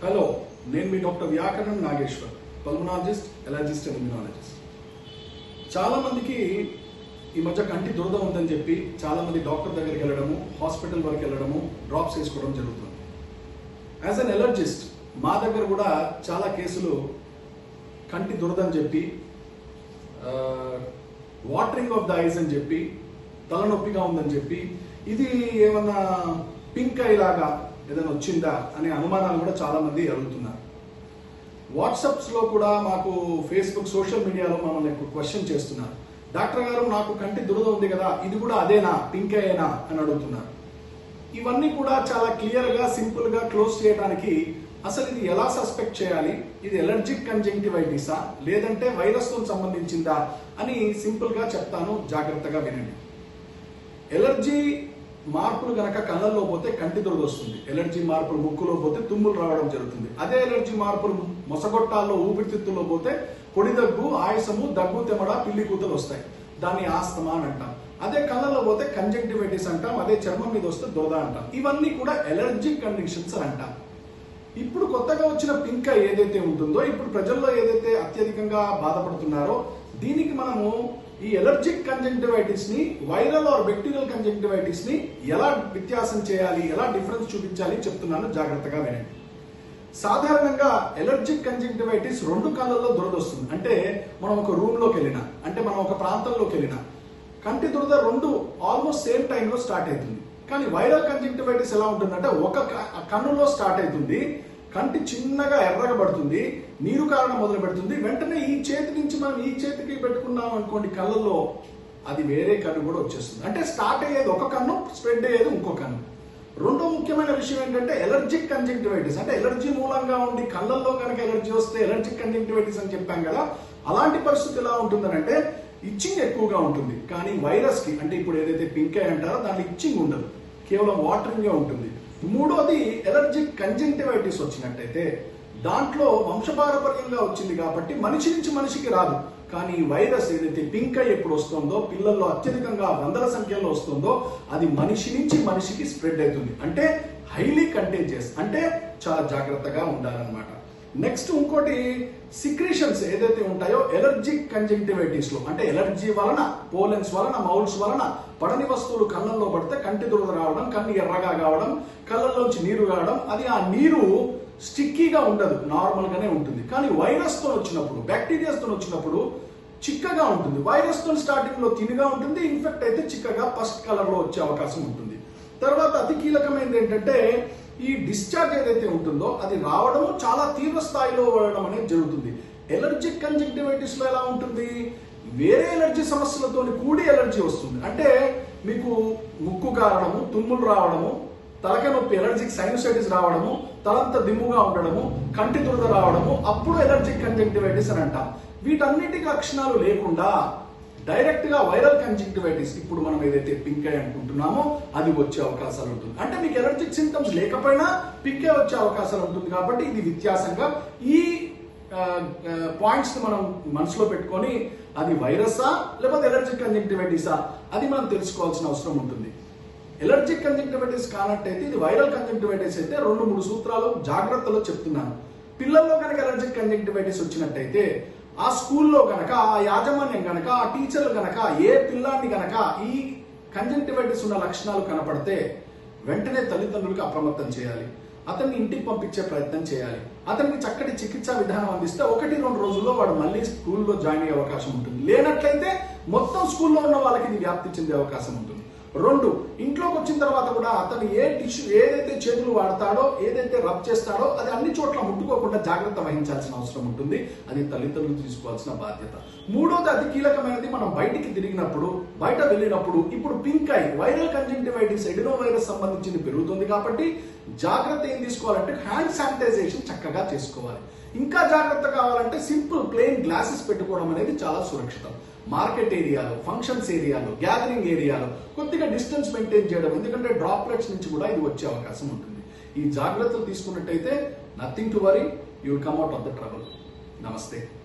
hello నేను మీ doctor Vyakaranam Nageshwar pulmonologist allergist and immunologist చాలా మందికి ఈ మధ్య కంటి దురద ఉందని చెప్పి చాలా మంది డాక్టర్ దగ్గరికి వెళ్ళడము హాస్పిటల్ వరకు వెళ్ళడము డ్రాప్స్ వేసుకోవడం జరుగుతుంది యాజ్ అన్ ఎలర్జిస్ట్ మా దగ్గర కూడా చాలా కేసులు కంటి దురదని చెప్పి వాటరింగ్ ఆఫ్ ద ఐస్ అని చెప్పి తలనొప్పిగా ఉందని చెప్పి ఇది ఏమన్నా పింక్ ఐ లాగా ఏదైనా వచ్చిందా అనే అనుమానాలు కూడా చాలా మంది అడుగుతున్నారు వాట్సాప్స్ లో కూడా మాకు ఫేస్బుక్ సోషల్ మీడియాలో మమ్మల్ని క్వశ్చన్ చేస్తున్నారు డాక్టర్ గారు నాకు కంటి దురద ఉంది కదా ఇది కూడా అదేనా పింక్ ఐనా అని అడుగుతున్నారు ఇవన్నీ కూడా చాలా క్లియర్ గా సింపుల్ గా క్లోజ్ చేయడానికి అసలు ఇది ఎలా సస్పెక్ట్ చేయాలి ఇది ఎలర్జిక్ కంజంక్టివైటిసా లేదంటే వైరస్ తో సంబంధించిందా అని సింపుల్ గా చెప్తాను జాగ్రత్తగా వినండి ఎలర్జీ మార్పులు గనక కళ్ళల్లో పోతే కంటి దురద వస్తుంది ఎలర్జీ మార్పులు ముక్కులో పోతే తుమ్ములు రావడం జరుగుతుంది అదే ఎలర్జీ మార్పులు మొసగొట్టాల్లో ఊపిరితిత్తుల్లో పోతే పొడి దగ్గు ఆయాసము దగ్గు తెమడ పిల్లి కూతలు వస్తాయి దాన్ని ఆస్తమా అని అంటాం అదే కళ్ళల్లో పోతే కంజంక్టివైటిస్ అంటాం అదే చర్మం మీద వస్తే దురద అంటాం ఇవన్నీ కూడా ఎలర్జిక్ కండిషన్స్ అని అంటాం ఇప్పుడు కొత్తగా వచ్చిన పింక ఏదైతే ఉంటుందో ఇప్పుడు ప్రజల్లో ఏదైతే అత్యధికంగా బాధపడుతున్నారో దీనికి మనము ఈ ఎలర్జిక్ కంజంక్టివైటిస్ ని వైరల్ ఆర్ బ్యాక్టీరియల్ కంజంక్టివైటిస్ ని ఎలా వ్యత్యాసం చేయాలి ఎలా డిఫరెన్స్ చూపించాలి చెప్తున్నాను జాగ్రత్తగా వినండి సాధారణంగా ఎలర్జిక్ కంజంక్టివైటిస్ రెండు కళ్ళల్లో దురద వస్తుంది అంటే మనం ఒక రూమ్ లోకి వెళ్ళినా అంటే మనం ఒక ప్రాంతంలోకి వెళ్ళినా కంటి దురద రెండు ఆల్మోస్ట్ సేమ్ టైంలో స్టార్ట్ అవుతుంది కానీ వైరల్ కంజంక్టివైటిస్ ఎలా ఉంటుందంటే ఒక క- కన్నులో స్టార్ట్ అవుతుంది కంటి చిన్నగా ఎర్రగా పడుతుంది నీరు కారణం మొదలు పెడుతుంది వెంటనే ఈ చేతి నుంచి మనం ఈ చేతికి పెట్టుకున్నాం అనుకోండి కళ్ళల్లో అది వేరే కన్ను కూడా వచ్చేస్తుంది అంటే స్టార్ట్ అయ్యేది ఒక కన్ను స్ప్రెడ్ అయ్యేది ఇంకో కన్ను రెండో ముఖ్యమైన విషయం ఏంటంటే ఎలర్జిక్ కంజంక్టివైటిస్ అంటే ఎలర్జీ మూలంగా ఉండి కళ్ళల్లో కనుక ఎలర్జీ వస్తే ఎలర్జిక్ కంజంక్టివైటిస్ అని చెప్పాం కదా అలాంటి పరిస్థితి ఎలా ఉంటుందనంటే ఇచ్చింగ్ ఎక్కువగా ఉంటుంది కానీ వైరస్ కి అంటే ఇప్పుడు ఏదైతే పింక్ ఐ అంటారో దాంట్లో ఇచ్చింగ్ ఉండదు కేవలం వాటరింగ్ ఉంటుంది మూడోది ఎలర్జిక్ కంజంక్టివైటిస్ వచ్చినట్టయితే దాంట్లో వంశపారపర్యంగా వచ్చింది కాబట్టి మనిషి నుంచి మనిషికి రాదు కానీ ఈ వైరస్ ఏదైతే పింక్ ఐ ఎప్పుడు వస్తుందో పిల్లల్లో అత్యధికంగా వందల సంఖ్యలో వస్తుందో అది మనిషి నుంచి మనిషికి స్ప్రెడ్ అవుతుంది అంటే హైలీ కంటేజియస్ అంటే చాలా జాగ్రత్తగా ఉండాలన్నమాట నెక్స్ట్ ఇంకోటి సిక్రీషన్స్ ఏదైతే ఉంటాయో ఎలర్జిక్ కంజంక్టివైటిస్ లో అంటే ఎలర్జీ వలన పోలెన్స్ వలన మౌల్స్ వలన పడని వస్తువులు కళ్ళల్లో పడితే కంటి దురద రావడం కన్ను ఎర్రగా కావడం కళ్ళల్లోంచి నీరు కావడం అది ఆ నీరు స్టిక్కీగా ఉండదు నార్మల్ గానే ఉంటుంది కానీ వైరస్ తో వచ్చినప్పుడు బ్యాక్టీరియాస్ తో వచ్చినప్పుడు చిక్కగా ఉంటుంది వైరస్ తో స్టార్టింగ్ లో తినిగా ఉంటుంది ఇన్ఫెక్ట్ అయితే చిక్కగా ఫస్ట్ కలర్ లో వచ్చే అవకాశం ఉంటుంది తర్వాత అతి కీలకమైనది ఏంటంటే ఈ డిశ్చార్జ్ ఏదైతే ఉంటుందో అది రావడము చాలా తీవ్ర స్థాయిలో ఉండడం అనేది జరుగుతుంది ఎలర్జిక్ కంజంక్టివైటిస్ లో ఎలా ఉంటుంది వేరే ఎలర్జీ సమస్యలతో కూడి ఎలర్జీ వస్తుంది అంటే మీకు ముక్కు కారడము తుమ్ములు రావడము తలక నొప్పి ఎలర్జిక్ సైనసైటిస్ రావడము తలంత దిమ్ముగా ఉండడము కంటి దురద రావడము అప్పుడు ఎలర్జిక్ కంజంక్టివైటిస్ అని అంటాం వీటన్నిటి లక్షణాలు లేకుండా డైరెక్ట్ గా వైరల్ కంజంక్టివైటిస్ ఇప్పుడు మనం ఏదైతే పింక్ ఐ అనుకుంటున్నామో అది వచ్చే అవకాశాలు ఉంటుంది అంటే మీకు ఎలర్జిక్ సింటమ్స్ లేకపోయినా పింక్ ఐ వచ్చే అవకాశాలు ఉంటుంది కాబట్టి ఇది వ్యత్యాసంగా ఈ పాయింట్స్ ని మనం మనసులో పెట్టుకొని అది వైరసా లేకపోతే ఎలర్జిక్ కంజంక్టివైటిసా అది మనం తెలుసుకోవాల్సిన అవసరం ఉంటుంది ఎలర్జిక్ కంజంక్టివైటిస్ కానట్టయితే ఇది వైరల్ కంజంక్టివైటిస్ అయితే రెండు మూడు సూత్రాలు జాగ్రత్తలో చెప్తున్నాను పిల్లల్లో కనుక ఎలర్జిక్ కంజంక్టివైటిస్ వచ్చినట్టయితే ఆ స్కూల్లో గనక ఆ యాజమాన్యం గనక ఆ టీచర్లు గనక ఏ పిల్లాన్ని గనక ఈ కంజంక్టివైటిస్ ఉన్న లక్షణాలు కనపడితే వెంటనే తల్లిదండ్రులకు అప్రమత్తం చేయాలి అతన్ని ఇంటికి పంపించే ప్రయత్నం చేయాలి అతనికి చక్కటి చికిత్సా విధానం అందిస్తే ఒకటి రెండు రోజుల్లో వాడు మళ్ళీ స్కూల్లో జాయిన్ అయ్యే అవకాశం ఉంటుంది లేనట్లయితే మొత్తం స్కూల్లో ఉన్న వాళ్ళకి ఇది వ్యాప్తి చెందే అవకాశం ఉంటుంది రెండు ఇంట్లోకి వచ్చిన తర్వాత కూడా అతను ఏ టిష్యూ ఏదైతే చేతులు వాడతాడో ఏదైతే రబ్ చేస్తాడో అది అన్ని చోట్ల ముట్టుకోకుండా జాగ్రత్త వహించాల్సిన అవసరం ఉంటుంది అది తల్లిదండ్రులు తీసుకోవాల్సిన బాధ్యత మూడోది అతి కీలకమైనది మనం బయటికి తిరిగినప్పుడు బయట వెళ్ళినప్పుడు ఇప్పుడు pink eye viral conjunctivitis adenovirus సంబంధించింది పెరుగుతుంది కాబట్టి జాగ్రత్త ఏం తీసుకోవాలంటే హ్యాండ్ శానిటైజేషన్ చక్కగా చేసుకోవాలి ఇంకా జాగ్రత్త కావాలంటే సింపుల్ ప్లెయిన్ గ్లాసెస్ పెట్టుకోవడం అనేది చాలా సురక్షితం మార్కెట్ ఏరియాలో ఫంక్షన్స్ ఏరియాలో గ్యాదరింగ్ ఏరియాలో కొద్దిగా డిస్టెన్స్ మెయింటైన్ చేయడం ఎందుకంటే డ్రాప్లెట్స్ నుంచి కూడా ఇది వచ్చే అవకాశం ఉంటుంది ఈ జాగ్రత్తలు తీసుకున్నట్టయితే nothing to worry you will come out of the trouble నమస్తే